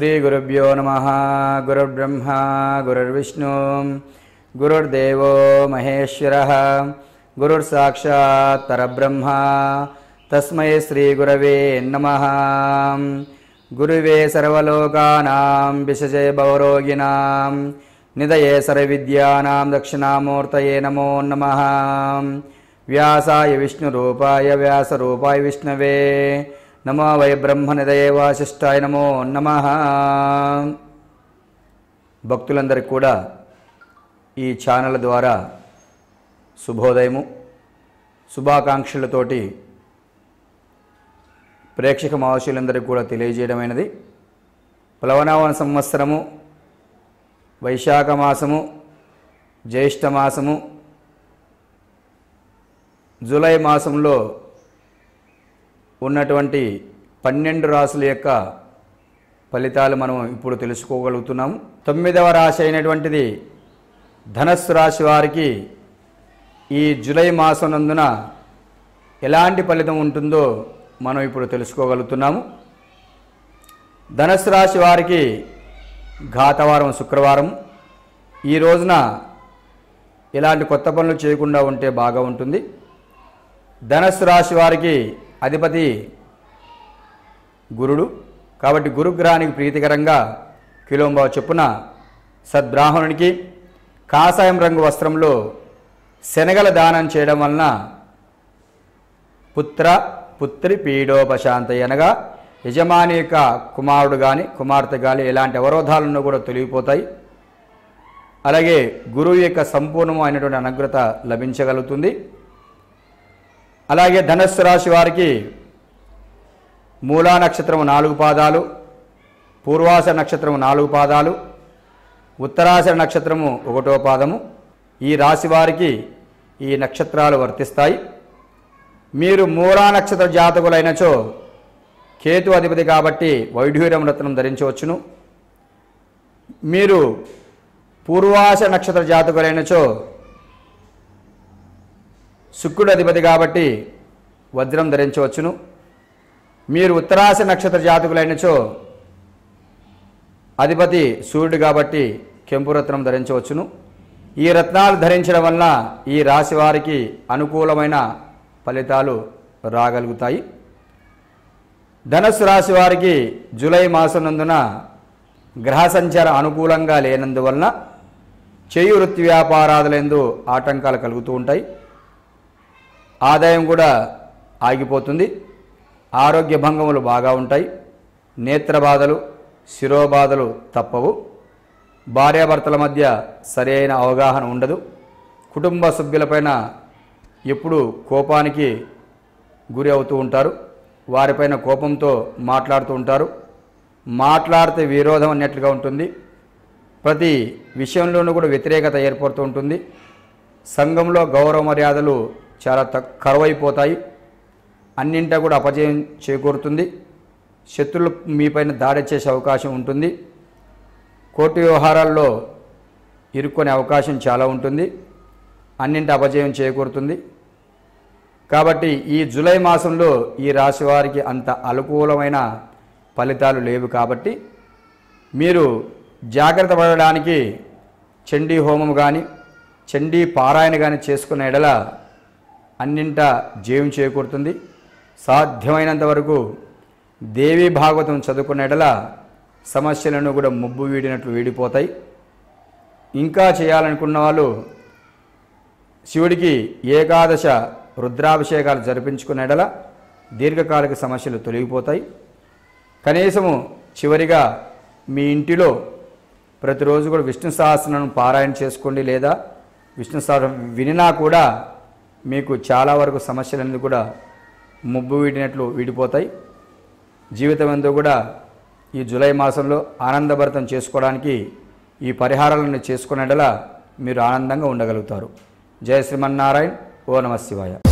శ్రీగురుభ్యో నమ గురుర్బ్రహ్మ గురుర్విష్ణు గురుర్దేవో మహేశ్వర గురుర్సాక్షాత్ పరబ్రహ్మ తస్మై శ్రీగురవే నమ గురువే సర్వలోకానాం విశజే భవరోగిణాం నిదయే సర్వవిద్యానాం దక్షిణామూర్తయే నమో నమ వ్యాసాయ విష్ణురూపాయ వ్యాసరూపాయ విష్ణవే నమో వై బ్రహ్మనిదయే వాసిష్టాయ నమో నమ భక్తులందరికీ కూడా ఈ ఛానల్ ద్వారా శుభోదయము శుభాకాంక్షలతోటి ప్రేక్షక మహర్షులందరికీ కూడా తెలియజేయడమైనది ప్లవనావన సంవత్సరము వైశాఖ మాసము జ్యేష్ఠ మాసము జూలై మాసంలో ఉన్నటువంటి పన్నెండు రాసుల యొక్క ఫలితాలు మనం ఇప్పుడు తెలుసుకోగలుగుతున్నాము తొమ్మిదవ రాశి అయినటువంటిది ధనస్సు రాశి వారికి ఈ జూలై మాసం నందున ఎలాంటి ఫలితం ఉంటుందో మనం ఇప్పుడు తెలుసుకోగలుగుతున్నాము ధనస్సు రాశి వారికి ఘాతవారం శుక్రవారం ఈ రోజున ఇలాంటి కొత్త పనులు చేయకుండా ఉంటే బాగా ఉంటుంది ధనస్సు రాశి వారికి అధిపతి గురుడు కాబట్టి గురుగ్రహానికి ప్రీతికరంగా కిలోంబావ చొప్పున సద్బ్రాహ్మణునికి కాషాయం రంగు వస్త్రంలో శనగల దానం చేయడం వలన పుత్ర పుత్రి పీడోపశాంతి అనగా యజమాని యొక్క కుమారుడు కానీ కుమార్తె కానీ ఎలాంటి అవరోధాలను కూడా తొలగిపోతాయి అలాగే గురువు యొక్క సంపూర్ణమైనటువంటి అనుగ్రత లభించగలుగుతుంది అలాగే ధనస్సు రాశి వారికి మూలా నక్షత్రము నాలుగు పాదాలు పూర్వాస నక్షత్రము నాలుగు పాదాలు ఉత్తరాశ నక్షత్రము ఒకటో పాదము ఈ రాశి వారికి ఈ నక్షత్రాలు వర్తిస్తాయి మీరు మూలా నక్షత్ర జాతకులైనచో కేతు అధిపతి కాబట్టి వైఢూర్యం రత్నం ధరించవచ్చును మీరు పూర్వాశ నక్షత్ర జాతకులైనచో శుక్రుడు అధిపతి కాబట్టి వజ్రం ధరించవచ్చును మీరు ఉత్తరాశ నక్షత్ర జాతకులైనచో అధిపతి సూర్యుడు కాబట్టి కెంపు రత్నం ధరించవచ్చును ఈ రత్నాలు ధరించడం వలన ఈ రాశి వారికి అనుకూలమైన ఫలితాలు రాగలుగుతాయి ధనస్సు రాశి వారికి జూలై మాసం నందున గ్రహ సంచారం అనుకూలంగా లేనందువలన చేయు వృత్తి వ్యాపారాదులందు ఆటంకాలు కలుగుతూ ఉంటాయి ఆదాయం కూడా ఆగిపోతుంది ఆరోగ్య భంగములు బాగా ఉంటాయి నేత్ర బాధలు శిరోబాధలు తప్పవు భార్యాభర్తల మధ్య సరైన అవగాహన ఉండదు కుటుంబ సభ్యులపైన ఎప్పుడు కోపానికి గురి అవుతూ ఉంటారు వారిపైన కోపంతో మాట్లాడుతూ ఉంటారు మాట్లాడితే విరోధం అన్నట్లుగా ఉంటుంది ప్రతి విషయంలోనూ కూడా వ్యతిరేకత ఏర్పడుతూ ఉంటుంది సంఘంలో గౌరవ మర్యాదలు చాలా తక్ కరువైపోతాయి అన్నింటా కూడా అపజయం చేకూరుతుంది శత్రులు మీపైన దాడి చేసే అవకాశం ఉంటుంది కోర్టు వ్యవహారాల్లో ఇరుక్కునే అవకాశం చాలా ఉంటుంది అన్నింటి అపజయం చేకూరుతుంది కాబట్టి ఈ జూలై మాసంలో ఈ రాశి వారికి అంత అనుకూలమైన ఫలితాలు లేవు కాబట్టి మీరు జాగ్రత్త పడడానికి చండీ హోమం కానీ చండీ పారాయణ కానీ చేసుకున్న ఎడల అన్నింట జయం చేకూరుతుంది సాధ్యమైనంత వరకు దేవీ భాగవతం చదువుకున్న ఎడల సమస్యలను కూడా ముబ్బు వీడినట్లు వీడిపోతాయి ఇంకా చేయాలనుకున్న వాళ్ళు శివుడికి ఏకాదశ రుద్రాభిషేకాలు జరిపించుకున్న ఎడల దీర్ఘకాలిక సమస్యలు తొలగిపోతాయి కనీసము చివరిగా మీ ఇంటిలో ప్రతిరోజు కూడా విష్ణు సహస్రను పారాయణ చేసుకోండి లేదా విష్ణు సహస్రం వినినా కూడా మీకు చాలా వరకు సమస్యలన్నీ కూడా ముబ్బు వీడినట్లు వీడిపోతాయి జీవితం ఎందు కూడా ఈ జూలై మాసంలో ఆనందభరితం చేసుకోవడానికి ఈ పరిహారాలను చేసుకునేలా మీరు ఆనందంగా ఉండగలుగుతారు జయ శ్రీమన్నారాయణ ఓ నమ శివాయ